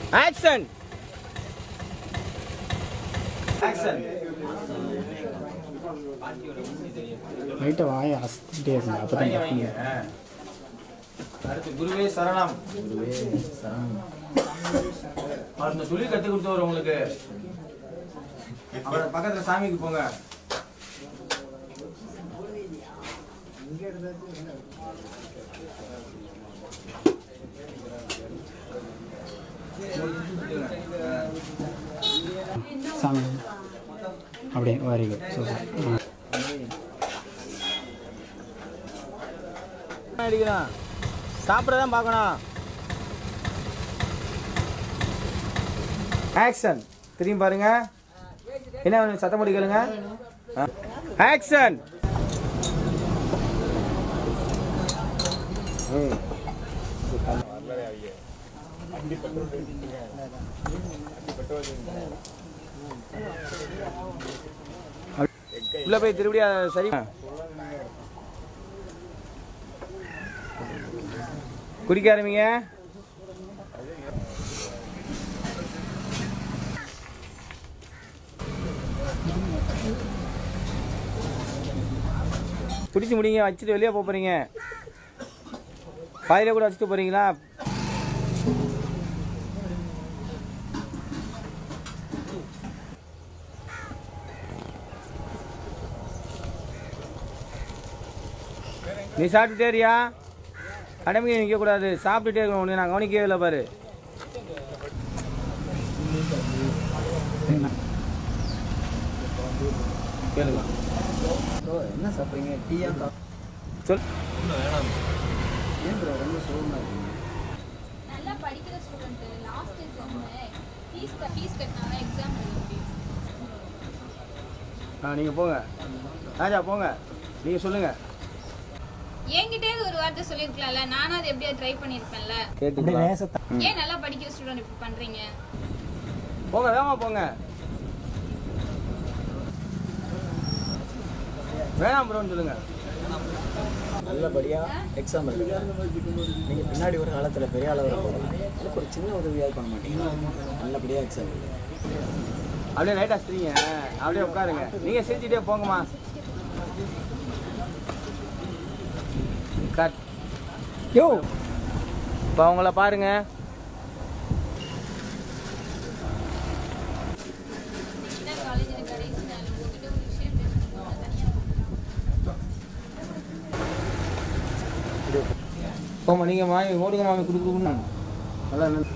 Action action லைட்டாக வாயை அசத்திட்டே இருங்க அப்போ தான் வைங்க அடுத்து குருவே சரணம் அவர் இந்த துளி கத்து கொடுத்தவர் உங்களுக்கு அவர் பக்கத்துல சாமிக்கு போங்க சாமி அப்படியே வெரி குட் சூப்பர் அடிக்கிறான் சாப்பிடதான் பார்க்கணும் ஆக்ஷன் திரும்பி பாருங்க என்ன வேணும் சத்தம் போட்டு கேளுங்க ஆக்ஷன் உள்ள போய் திருப்படியா சரி குடிக்க ஆரம்பிங்க குடிச்சு முடிங்க வச்சுட்டு வெளியே போக போறீங்க பாதியில கூட வச்சுட்டு போறீங்களா நீ சாப்பிட்டுட்டேரியா கடமைக்கு நிற்க கூடாது சாப்பிட்டுட்டே இருக்கணும் உன்னை நான் கவனிக்கவே இல்லை பாரு கேளுங்க என்ன சாப்பிட்றீங்க டீயா சொல் ஏன் ப்ரோ ரொம்ப சோகமாக இருக்கீங்க நல்லா படிக்கிற student last exam fees fees கட்டினாங்க எக்ஸாம் எழுத முடியும் ஆ நீங்கள் போங்க ராஜா போங்க நீங்கள் சொல்லுங்கள் என்கிட்டே ஒரு வார்த்தை சொல்லியிருக்கலாம்ல நானும் அதை எப்படியா ட்ரை பண்ணியிருப்பேன்ல கேட்டு ஏன் நல்லா படிக்கிற ஸ்டூடெண்ட் இப்படி பண்றீங்க போங்க வேகமா போங்க வேணாம் ப்ரோன்னு சொல்லுங்க நல்லபடியாக எக்ஸாம் எழுதுங்க நீங்கள் பின்னாடி ஒரு காலத்தில் பெரிய அளவில் போகிறீங்க எனக்கு ஒரு சின்ன உதவியாக பண்ண மாட்டீங்க நல்லபடியாக எக்ஸாம் எழுதுங்க அப்படியே லைட்டா சிரிங்க அப்படியே உட்காருங்க நீங்க சிரிச்சுட்டே போங்கம்மா கட் யோ இப்போ அவங்கள பாருங்க என்ன காலேஜில் கடைசி நாள் உங்ககிட்ட ஒரு விஷயம் பேசணும் தனியாக போமா நீங்க மாமி ஓடுங்க மாமி குடு குடுக்கணும் நல்லா நின்னு-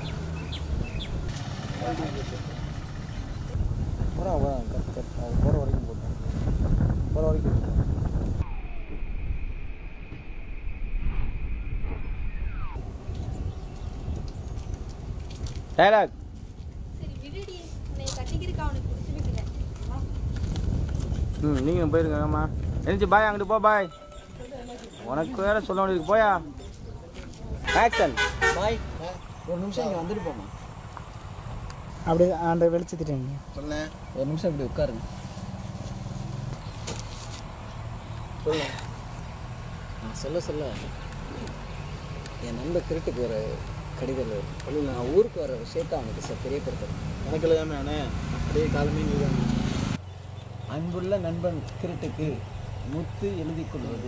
போகிறா கட் கட் போகிற வரைக்கும் போட்டேன் போகிற வரைக்கும் டயலாக் சரி விடுடி உன்னை கட்டிக்கிறதுக்கு அவனுக்கு பிடிச்சிருக்கல ம் நீங்கள் போயிருங்க ஆமா எழுந்துச்சு பாய் அங்கிட்டு போ பாய் உனக்கு வேற சொல்ல வேண்டியது போயா ஆக்ஷன் பாய் ஒரு நிமிஷம் இங்கே வந்துட்டு போமா அப்படியே அந்த வெளிச்சத்திட்டீங்க சொன்னேன் ஒரு நிமிஷம் இப்படி உட்காருங்க சொல்லுங்க நான் சொல்ல சொல்ல என் நண்பர் கிருட்டுக்கு ஒரு கடிதம் எழுது நான் ஊருக்கு வர விஷயத்தை அவனுக்கு ச தெரியப்படுத்துறேன் எனக்கு எழுதாமே நானே அப்படியே காலமே நீதான் அன்புள்ள நண்பன் கிருட்டுக்கு முத்து எழுதி கொள்வது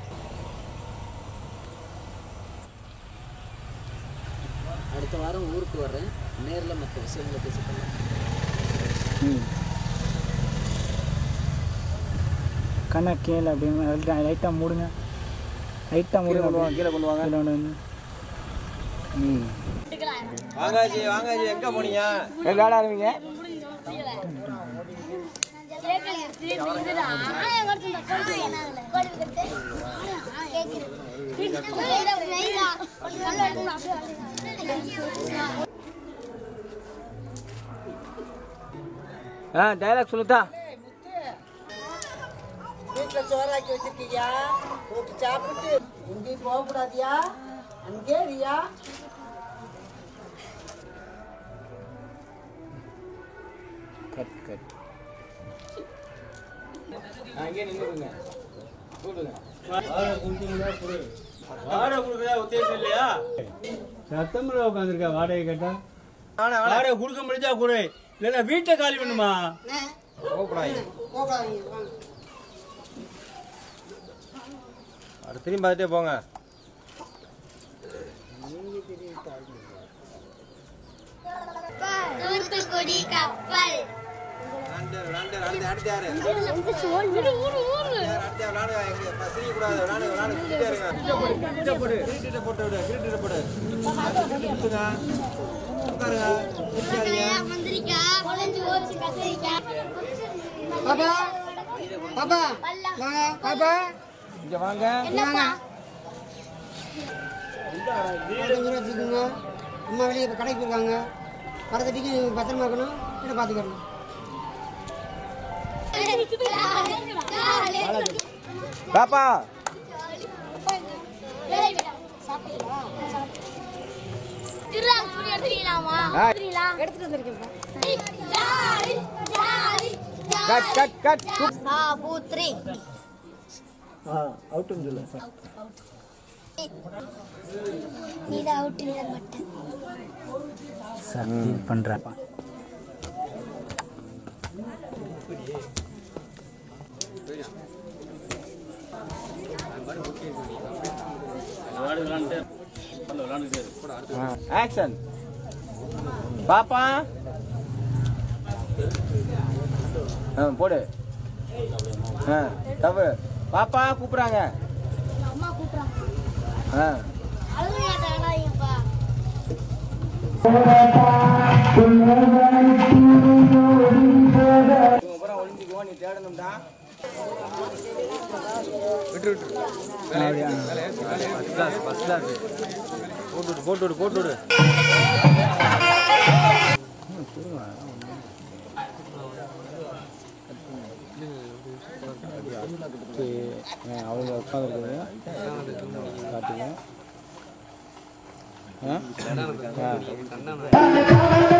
அடுத்த வாரம் ஊருக்கு வர்றேன் நேரில் மற்ற விஷயங்களை பேசிக்கலாம் ம் கண்ணை கீழே அப்படியே லைட்டாக மூடுங்க லைட்டாக கீழே மூடுங்க கொண்டு வாங்க கீழே கொண்டு வாங்க கீழே கொண்டு வந்து ம் வாங்காஜி வாங்காஜி எங்க போனீங்க எங்க ஆட ஆரம்பிங்க ஆ டைலாக் சொல்லுதா வீட்டில் சோறாக்கி வச்சிருக்கியா போட்டு சாப்பிட்டு எங்கேயும் போகக்கூடாதியா அங்கே இருக்கியா கட் கட் அங்கே நின்றுங்க கூப்பிடுங்க வாடகை கொடுக்குறதா உத்தேசம் இல்லையா சத்தமில் உட்காந்துருக்கா வாடகை கேட்டா வாடகை கொடுக்க முடிஞ்சா கொடு இல்லைன்னா வீட்டை காலி பண்ணுமா போகக்கூடாது போகாதீங்க வாங்க அடுத்து திரும்பி பார்த்துட்டே போங்க தூத்துக்குடி கப்பல் மந்திரிக்காய் குழஞ்சு ஓச்சு கத்திரிக்காய் பாப்பா பாப்பா வாங்க பாப்பா இங்க வாங்க என்னப்பா கொஞ்சம் வச்சுக்கோங்க அம்மா வெளியே இப்போ கடைக்கு போயிருக்காங்க வரதட்டிக்கு பத்திரமா இருக்கணும் என்ன பார்த்துக்கணும் பாப்பா ஆ. எடுத்துட்டு வந்திருக்கேன் கட் கட் கட் சாபூத்ரி அவுட்டுன்னு சொல்லு நீதான் அவுட் நீதான் மட்டும் சக்தி பண்ணுறப்பா ஆக்ஷன் பாப்பா ஆ போடு ஆ தப்பு பாப்பா கூப்பிடுறாங்க அம்மா கூப்பிடுறாங்க ஆ அழுகையாட்ட அழாதீங்கப்பா இவங்க பூரா ஒளிஞ்சுக்குவோம் நீ தேடணும்டா விட்டு விட்டு ஃபஸ்ட் கிளாஸ் போட்டு விடு போட்டு விடு போட்டு விடு அவங்க உட்காந்துருக்குது காட்டுங்க ஆ ஆ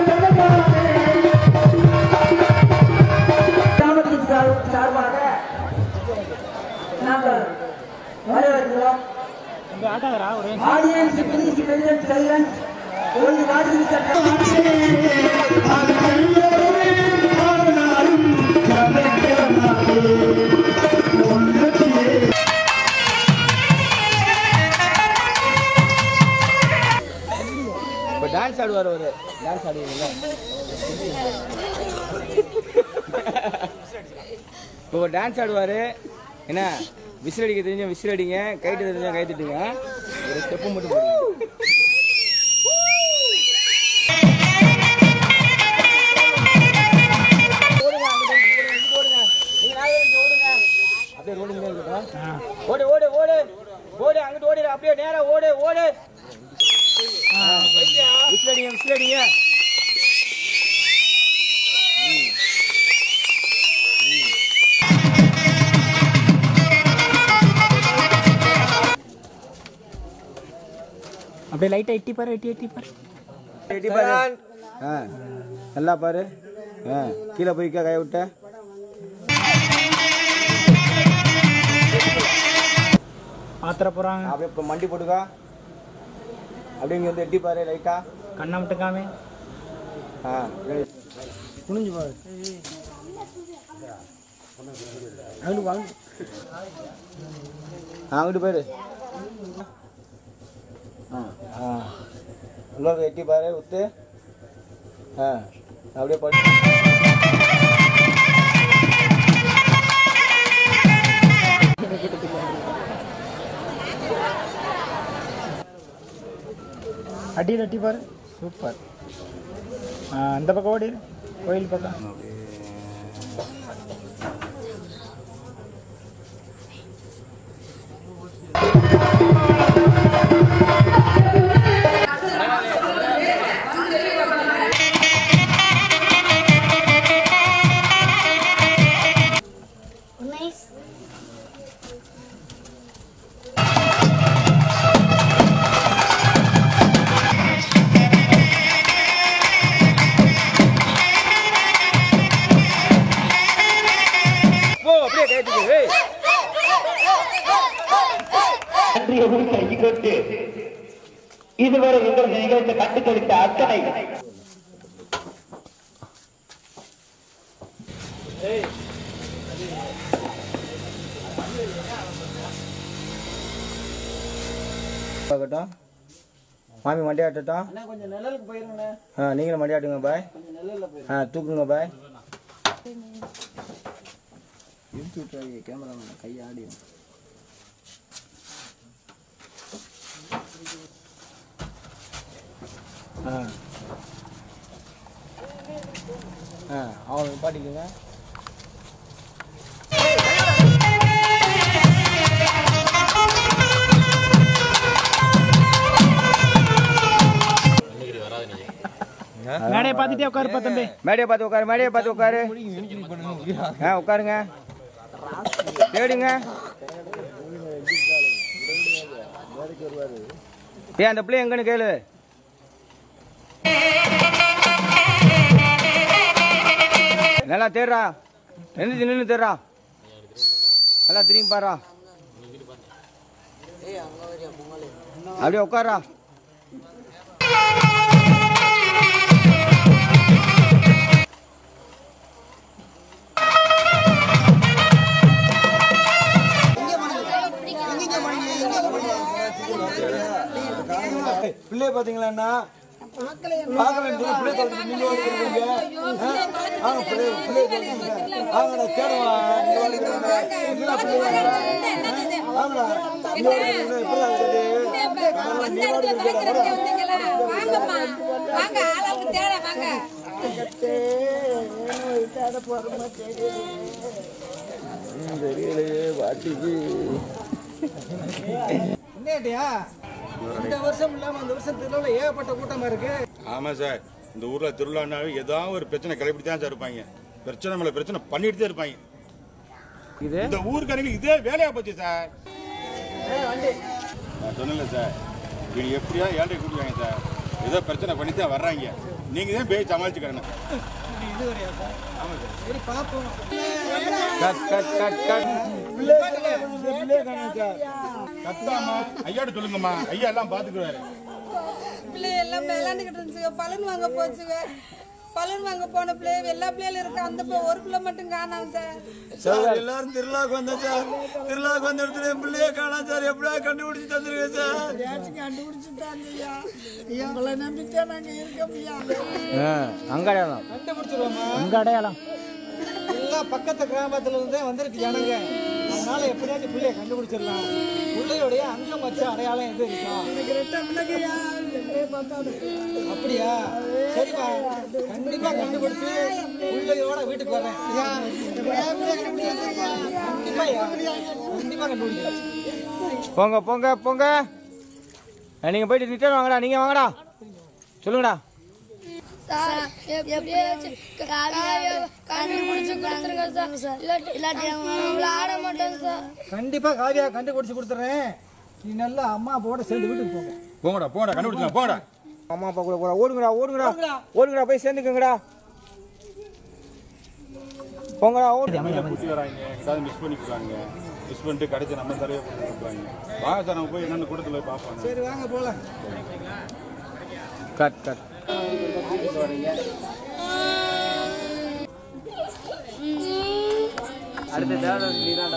கிராமத்தின் சார்பாக நாங்கள் வரவேற்கிறோம் ஆடியன்ஸ் பிரின்ஸ் பிரசிடென்ட் செல்வன் ஒரு வார்த்தை இப்போ டான்ஸ் ஆடுவார் ஒரு டான்ஸ் ஆடுவீங்களா இப்போ டான்ஸ் ஆடுவார் என்ன விசில் அடிக்க தெரிஞ்ச விசில் அடிங்க கைட்டு தெரிஞ்ச கை தட்டுங்க ஒரு ஸ்டெப்பு மட்டும் போடுங்க ஓடுங்க, அங்கிட்டு ஓடுங்க, இங்கிட்டு ஓடுங்க. நீங்க நாலு பேரும் இங்க ஓடுங்க. அப்படியே ரோடு மேல இருக்கட்டும். ஓடு ஓடு ஓடு ஓடு அங்கிட்டு ஓடிடு அப்படியே நேரா ஓடு ஓடு விசில் அடிங்க விசில் அடிங்க அப்படியே லைட்டாக எட்டி பாரு எட்டி எட்டி பாரு எட்டி பாரு ஆ நல்லா பாரு ஆ கீழே போய்க்கா கை விட்ட பாத்திர போகிறாங்க அப்படியே இப்போ மண்டி போட்டுக்கா அப்படியே இங்கே வந்து எட்டி பாரு லைட்டா கண்ணை மட்டுக்காமே ஆ ready. குனிஞ்சு பாரு அங்கிட்டு வாங்க ஆ அங்கிட்டு போயிரு ஆ ஆ இன்னொரு எட்டி பாரு உத்து ஆ அப்படியே போட்டு அடியில் அட்டி பாரு சூப்பர் ஆ அந்த பக்கம் ஓடி கோயில் பக்கம் நைஸ் போ அப்படியே கைட்டுக்கு ஏய் நன்றியை கைகொண்டு இதுவரை எங்கள் நிகழ்ச்சி கண்டுகளித்த அத்தனை ஆட்டட்டும் மாமி மண்டி ஆட்டட்டும் அண்ணா கொஞ்சம் நிழலுக்கு போயிருங்கண்ணே ஆ நீங்களும் மண்டி ஆட்டுங்க பாய் கொஞ்சம் நிழல்ல போய் ஆ தூக்குங்க பாய் இழுத்து விட்டுறாங்க கேமரா கை ஆடிடும் ஆ ஆ அவங்க பாட்டிக்குங்க மேடையை பார்த்துட்டே உட்காருப்பா தம்பி மேடையை பார்த்து உட்காரு மேடையை பார்த்து உட்காரு ஆ உட்காருங்க தேடுங்க ஏன் அந்த பிள்ளை எங்கன்னு கேளு நல்லா தேடுறா எந்திரிச்சு நின்று தேடுறா நல்லா திரும்பி பாருடா அப்படியே உட்காரா பிள்ளைய பாத்தீங்களாண்ணா பார்க்கலன்னு சொல்லி பிள்ளை தொலைச்சிட்டு நீங்க ஓடிக்கிறீங்க ஆங்க பிள்ளை பிள்ளை தொலைச்சிங்க ஆங்கடா தேடுவா நீங்க ஓடிக்கிறீங்க என்னடா பிள்ளை ஆங்கடா நீங்க ஓடிக்கிறீங்க எப்படி ஆகுது நீ ஓடிக்கிறீங்க வாங்க ஆளாவுக்கு தேட வாங்க தெரியலையே பாட்டிக்கு என்னடியா இந்த வருஷம் இல்லாம அந்த வருஷம் திருவிழா ஏகப்பட்ட கூட்டமா இருக்கு ஆமாம் சார் இந்த ஊரில் திருவிழானாவே ஏதாவது ஒரு பிரச்சனை கிளப்பிட்டு தான் சார் இருப்பாங்க பிரச்சனை மேலே பிரச்சனை பண்ணிட்டு தான் இருப்பாங்க இது இந்த ஊருக்காரங்க இதே வேலையா போச்சு சார் நான் சொன்னல சார் இது எப்படியா ஏழை கூட்டுவாங்க சார் ஏதோ பிரச்சனை பண்ணி தான் வர்றாங்க நீங்கள் தான் போய் சமாளிச்சுக்கிறேன் சரி பாப்போம் கட் கட் கட் கட் பிள்ளை பிள்ளை காணும் சார் கத்தாமா ஐயாட்ட சொல்லுங்கம்மா ஐயா எல்லாம் பார்த்துக்குவாரு பிள்ளை எல்லாம் விளையாண்டுக்கிட்டு இருந்துச்சுங்க பலன் வாங்க போச்சுங்க பலன் வாங்க போன பிள்ளை எல்லா பிள்ளைகளும் இருக்கு அந்த பிள்ளை ஒரு பிள்ளை மட்டும் காணாம் சார் சார் எல்லாரும் திருவிழாக்கு வந்தேன் சார் திருவிழாக்கு வந்த இடத்துல என் பிள்ளைய காணாம் சார் எப்படியா கண்டுபிடிச்சு தந்துருக்கேன் சார் கண்டுபிடிச்சுட்டாங்கய்யா உங்களை நம்பித்தான் நாங்க இருக்கோம்யா அங்கடையாளம் கண்டுபிடிச்சிருவோமா அங்க அடையாளம் எல்லாம் பக்கத்து கிராமத்துல இருந்தே வந்திருக்கு ஜனங்க அதனால எப்படியாச்சும் பிள்ளைய கண்டுபிடிச்சிடலாம் பிள்ளையோடைய அங்கம் வச்ச அடையாளம் எது இருக்கும் அப்படியா சரிப்பா கண்டிப்பா கண்டுபிடிச்சு பிள்ளையோட வீட்டுக்கு வரேன் கண்டிப்பா கண்டிப்பா கண்டுபிடிக்கிறேன் போங்க போங்க போங்க அஹ், நீங்க போயிட்டு ரிட்டர்ன் வாங்கடா நீங்க வாங்கடா சொல்லுங்கடா எப்படியாச்சும் காவியாவை கண்டுபிடிச்சு கொடுத்துருங்க சார் இல்லாட்டி இல்லாட்டி அவங்கள ஆட மாட்டோம் சார் கண்டிப்பா காவியா கண்டுபிடிச்சு கொடுத்துறேன் நீ நல்லா அம்மா போட சேர்ந்து வீட்டுக்கு போங்க போங்கடா போங்கடா கண்டுபிடிச்சலாம் போங்கடா அம்மா அப்பா கூட போடா ஓடுங்கடா ஓடுங்கடா ஓடுங்கடா போய் சேர்ந்துக்குங்கடா போங்கடா ஓடு கூட்டி வராங்க ஏதாவது மிஸ் பண்ணிக்கிறாங்க மிஸ் பண்ணிட்டு கடைசி நம்ம தரையை போட்டு கொடுப்பாங்க வாங்க சார் நம்ம போய் என்னென்ன கூட்டத்தில் போய் பார்ப்போம் சரி வாங்க போலாம் கட் கட் அடுத்த தேவை நீதான்டா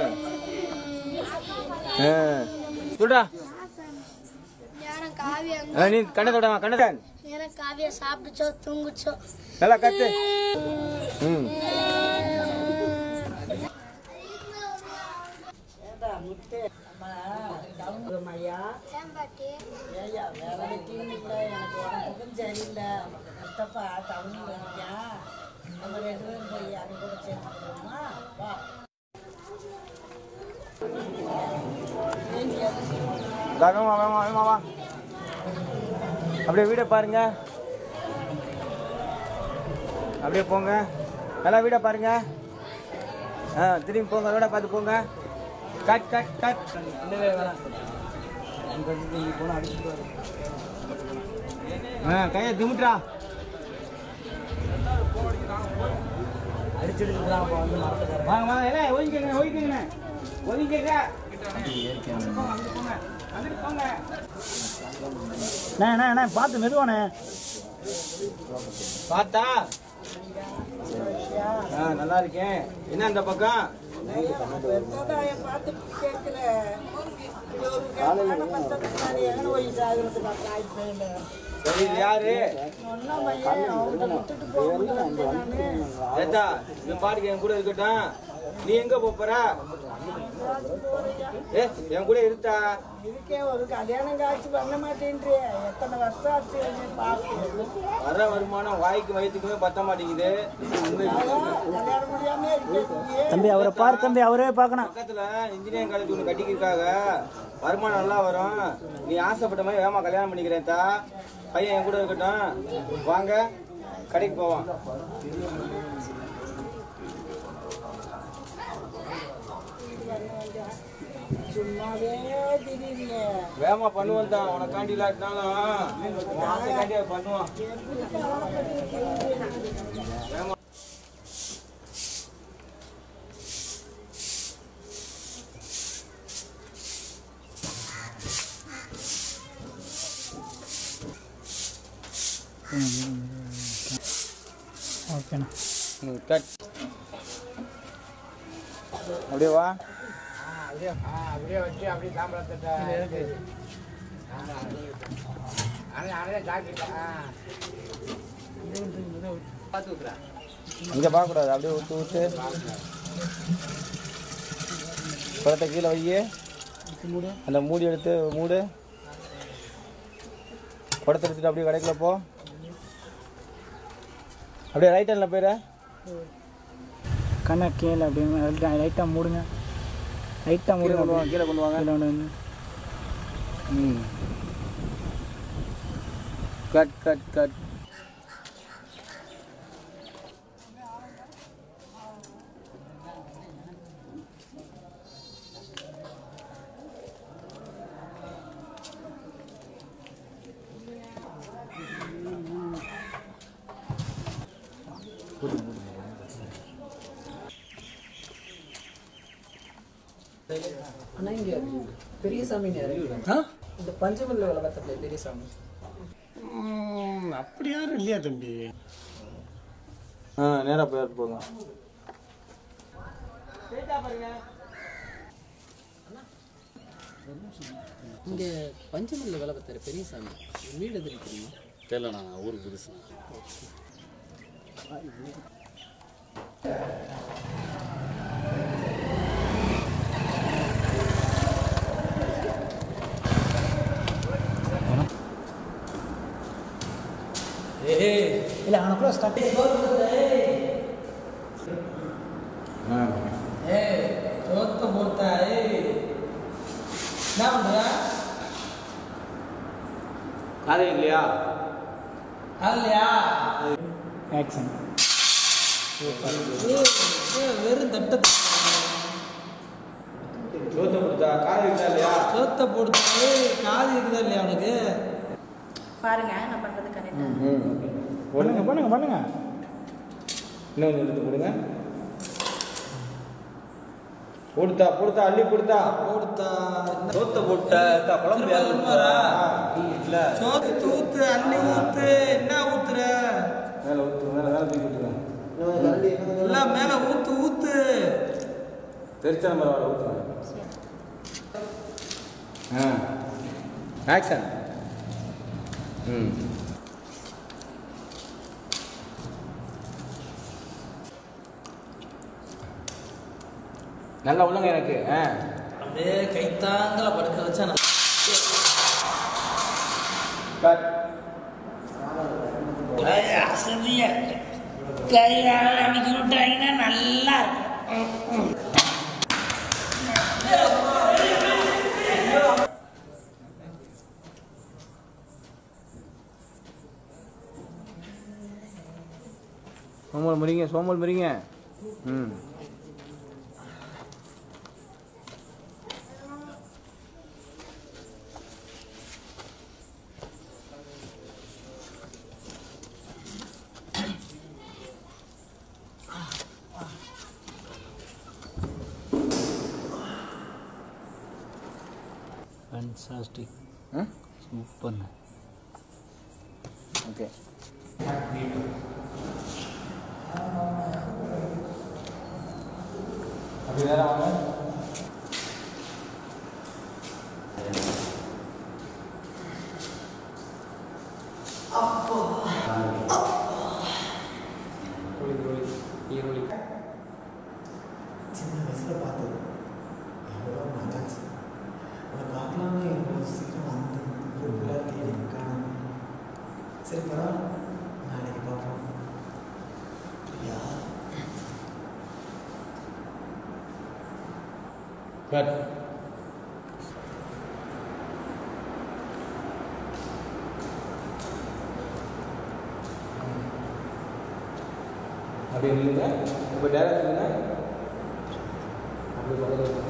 சொல்றா யாரும் காவியா அஹ், நீ கண்ணை தொடமா கண்ணை தொட. நேரம் காவியா சாப்பிட்டுச்சோ தூங்குச்சோ நல்லா கத்து ம் ஏம்பாட்டி வேகமா வேகமா வேகமா வா அப்படியே வீடை பாருங்க அப்படியே போங்க நல்லா வீடை பாருங்க ஆ திரும்பி போங்க வீடை பார்த்து போங்க கட் கட் கட் இந்த வேலை வேணாம் இந்த இதுக்கு இங்க போனா அடிச்சுட்டு வரும். ஆ கையை திமுட்றா அடிச்சிடுச்சுதான் அப்போ வந்து மறந்துட்டாரு. வாங்க வாங்க ஏலே ஒதுங்கிக்கங்க ஒதுங்கிக்கங்க ஒதுங்கிக்கங்க போங்க அங்கிட்டு போங்க அங்கிட்டு போங்க அண்ணே அண்ணே அண்ணே பார்த்து மெதுவானே பார்த்தா ஆ நல்லா இருக்கேன் என்ன அந்த பக்கம் பார்த்து கேட்கல சரி இது யாரு ஏத்தா இந்த பாட்டுக்கு என் கூட இருக்கட்டும் நீ எங்க போப் போற ஏ என் கூட இருத்தா இதுக்கே ஒரு கல்யாணம் காட்சி பண்ண மாட்டேன்றே எத்தனை வருஷம் ஆச்சு என்னை பார்த்து வர வருமானம் வாய்க்கு வயிற்றுக்குமே பத்த மாட்டேங்குது கல்யாணம் முடியாம இருக்கேன் தம்பி அவரை பாரு தம்பி அவரே பார்க்கணும் பக்கத்துல இன்ஜினியரிங் காலேஜ் ஒன்று கட்டிக்கிருக்காங்க வருமானம் நல்லா வரும் நீ ஆசைப்பட்ட மாதிரி வேமா கல்யாணம் பண்ணிக்கிறேன் தா பையன் என் கூட இருக்கட்டும் வாங்க கடைக்கு போவோம் சும்மாவே திடீர்னு வேமா பண்ணுவோம் தான் உனக்காண்டி இல்லாட்டினாலும் உன் ஆசைக்காண்டி அதை பண்ணுவோம் வேமா ஓகேண்ணா ம், கட் அப்படியே வா அப்படியே ஆ அப்படியே வச்சு அப்படியே சாம்பளத்தை இங்க பார்க்க கூடாது அப்படியே ஊத்து ஊத்து பழத்தை கீழே வையே அந்த மூடி எடுத்து மூடு குடத்தை எடுத்துட்டு அப்படியே கடைக்குள்ள போ அப்படியே ரைட் ஹேண்டில் போயிட கண்ணை கீழே அப்படியே லைட்டாக மூடுங்க லைட்டாக கீழே மூடுங்க கொண்டு வாங்க கீழே கொண்டு வாங்க கீழே கொண்டு வந்து ம் கட் கட் கட் ஆனா இங்க பெரியசாமி இந்த பஞ்சமல்ல வளர்த்த பெரியசாமி அப்படி யாரும் இல்லையா தம்பி ஆ நேராக போய் போங்க இங்க பஞ்சமல்ல வேலை பார்த்தாரு பெரியசாமி வீடு எது தெரியுமா தெரியல நான் ஊருக்கு புதுசு இல்லை அவனை கூட ஸ்டார்ட் சோத்த போட்டா என்ன பண்ற காலை இல்லையா இல்லையா ஆக்ஷன் வெறும் தட்ட சோத்தை கொடுத்தா காலை இருக்கா இல்லையா சோத்த போடுத்தா காது இருக்குதா இல்லையா அவனுக்கு பாருங்க நான் பண்றது கரெக்டா பண்ணுங்க பண்ணுங்க பண்ணுங்க இன்னொன்று எடுத்து கொடுங்க கொடுத்தா கொடுத்தா அள்ளி கொடுத்தா போடுத்தா சோத்தை போட்ட குழம்பு வேக உண்மைடா. இல்ல சோத்து ஊத்து அள்ளி ஊத்து என்ன ஊத்துற மேல ஊத்து மேல மேல தூக்கி விட்டுருங்க எல்லாம் மேல ஊத்து ஊத்து தெரிச்சா பரவாயில்ல ஊத்துங்க ஆ ஆக்ஷன் ம் நல்லா உள்ளங்க எனக்கு ஆ அப்படியே கைத்தாங்கல படுக்க வச்சா நான் கட் ஒரே அசதியா இருக்கு கையால் அடிக்கி விட்டாங்கன்னா நல்லா இருக்கும் சோமல் முறிங்க சோமல் முறிங்க ம் ஃபேன்டாஸ்டிக் ம் சூப்பர் ஓகே அப்படி நேரம் வாங்க சின்ன வயசுல பார்த்தது எவ்வளோ நல்லாச்சு உன்னை பார்க்கலாம்னு எனக்கு சீக்கிரம் வந்து ரொம்ப தேடி காணும் சரி பரவாயில்ல நாளைக்கு பார்ப்போம் யா கட் அப்படி இல்லைங்க இப்போ டேரக்ட் இல்லைங்க அப்படி பக்கத்தில்